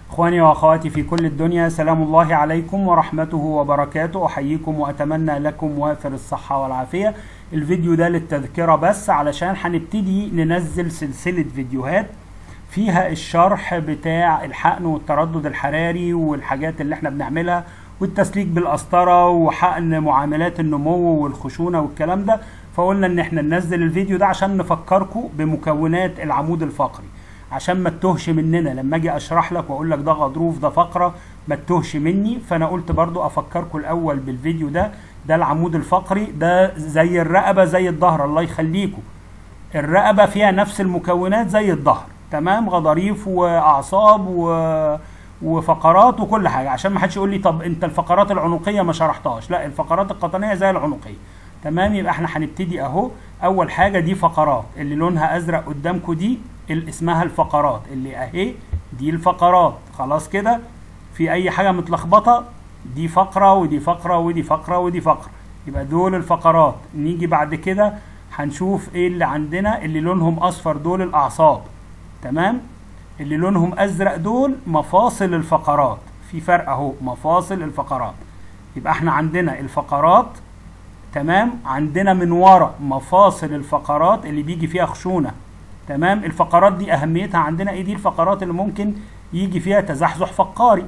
إخواني وأخواتي في كل الدنيا سلام الله عليكم ورحمته وبركاته أحييكم وأتمنى لكم وافر الصحة والعافية الفيديو ده للتذكرة بس علشان هنبتدي ننزل سلسلة فيديوهات فيها الشرح بتاع الحقن والتردد الحراري والحاجات اللي احنا بنعملها والتسليك بالقسطرة وحقن معاملات النمو والخشونة والكلام ده فقلنا ان احنا ننزل الفيديو ده عشان نفكركم بمكونات العمود الفقري عشان ما تتوهش مننا لما اجي اشرح لك واقول لك ده غضروف ده فقره ما تتوهش مني فانا قلت برضو افكركم الاول بالفيديو ده ده العمود الفقري ده زي الرقبه زي الظهر الله يخليكم الرقبه فيها نفس المكونات زي الظهر تمام غضاريف واعصاب و... وفقرات وكل حاجه عشان ما حدش يقول لي طب انت الفقرات العنقيه ما شرحتهاش لا الفقرات القطنيه زي العنقيه تمام يبقى احنا هنبتدي اهو اول حاجه دي فقرات اللي لونها ازرق قدامكم دي اللي اسمها الفقرات اللي اهي دي الفقرات خلاص كده في اي حاجه متلخبطه دي فقره ودي فقره ودي فقره ودي فقره يبقى دول الفقرات نيجي بعد كده هنشوف ايه اللي عندنا اللي لونهم اصفر دول الاعصاب تمام اللي لونهم ازرق دول مفاصل الفقرات في فرق اهو مفاصل الفقرات يبقى احنا عندنا الفقرات تمام عندنا من ورا مفاصل الفقرات اللي بيجي فيها خشونه تمام الفقرات دي اهميتها عندنا ايه دي الفقرات اللي ممكن يجي فيها تزحزح فقاري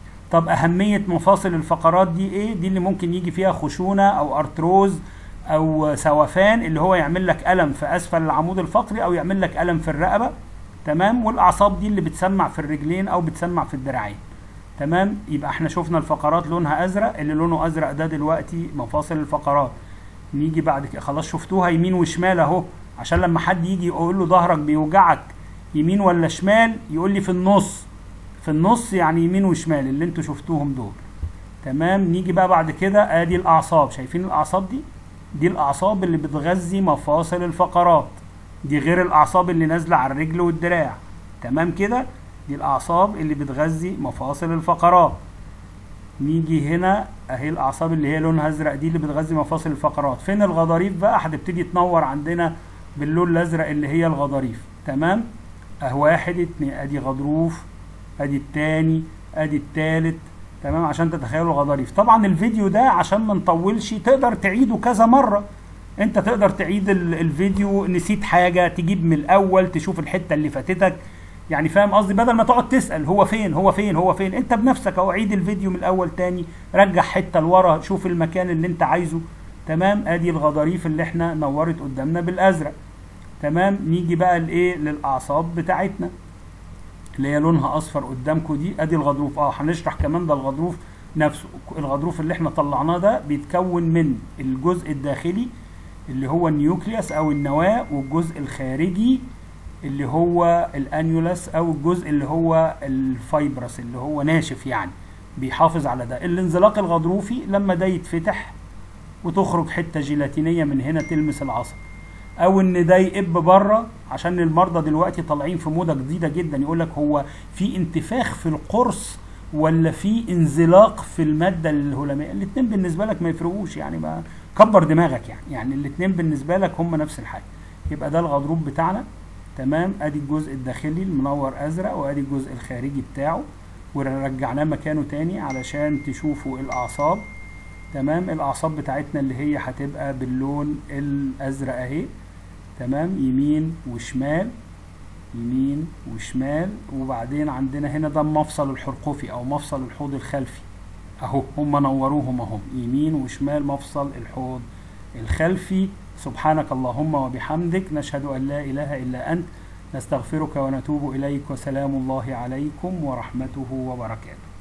طب اهميه مفاصل الفقرات دي ايه دي اللي ممكن يجي فيها خشونه او ارتروز او سوفان اللي هو يعمل لك الم في اسفل العمود الفقري او يعمل لك الم في الرقبه تمام والاعصاب دي اللي بتسمع في الرجلين او بتسمع في الدراعين تمام يبقى احنا شفنا الفقرات لونها ازرق اللي لونه ازرق ده دلوقتي مفاصل الفقرات نيجي بعد كده خلاص شفتوها يمين وشمال اهو عشان لما حد يجي يقول له ظهرك بيوجعك يمين ولا شمال يقول لي في النص في النص يعني يمين وشمال اللي انتوا شفتوهم دول تمام نيجي بقى بعد كده ادي الاعصاب شايفين الاعصاب دي دي الاعصاب اللي بتغذي مفاصل الفقرات دي غير الاعصاب اللي نازله على الرجل والدراع تمام كده دي الاعصاب اللي بتغذي مفاصل الفقرات نيجي هنا اهي الاعصاب اللي هي لونها ازرق دي اللي بتغذي مفاصل الفقرات فين الغضاريف بقى هتبتدي تنور عندنا باللون الازرق اللي هي الغضاريف تمام اهو واحد اتنين ادي غضروف ادي التاني ادي التالت تمام عشان تتخيلوا الغضاريف طبعا الفيديو ده عشان ما نطولش تقدر تعيده كذا مره انت تقدر تعيد الفيديو نسيت حاجه تجيب من الاول تشوف الحته اللي فاتتك يعني فاهم قصدي بدل ما تقعد تسال هو فين هو فين هو فين انت بنفسك اهو عيد الفيديو من الاول تاني رجع حته لورا شوف المكان اللي انت عايزه تمام ادي الغضاريف اللي احنا نورت قدامنا بالازرق تمام نيجي بقى لايه للاعصاب بتاعتنا اللي هي لونها اصفر قدامكم دي ادي الغضروف اه هنشرح كمان ده الغضروف نفسه الغضروف اللي احنا طلعناه ده بيتكون من الجزء الداخلي اللي هو النيوكليوس او النواه والجزء الخارجي اللي هو الانيولاس او الجزء اللي هو الفايبرس اللي هو ناشف يعني بيحافظ على ده الانزلاق الغضروفي لما ده يتفتح وتخرج حته جيلاتينيه من هنا تلمس العصب او ان ده يقب بره عشان المرضى دلوقتي طالعين في موضه جديده جدا يقول لك هو في انتفاخ في القرص ولا في انزلاق في الماده الهلاميه الاثنين بالنسبه لك ما يفرقوش يعني ما كبر دماغك يعني يعني الاثنين بالنسبه لك هم نفس الحاجه يبقى ده الغضروف بتاعنا تمام ادي الجزء الداخلي المنور ازرق وادي الجزء الخارجي بتاعه ورجعناه مكانه تاني علشان تشوفوا الاعصاب تمام الاعصاب بتاعتنا اللي هي هتبقى باللون الازرق اهي تمام يمين وشمال يمين وشمال وبعدين عندنا هنا ده مفصل الحرقفي او مفصل الحوض الخلفي اهو هم نوروهم اهم يمين وشمال مفصل الحوض الخلفي سبحانك اللهم وبحمدك نشهد ان لا اله الا انت نستغفرك ونتوب اليك وسلام الله عليكم ورحمته وبركاته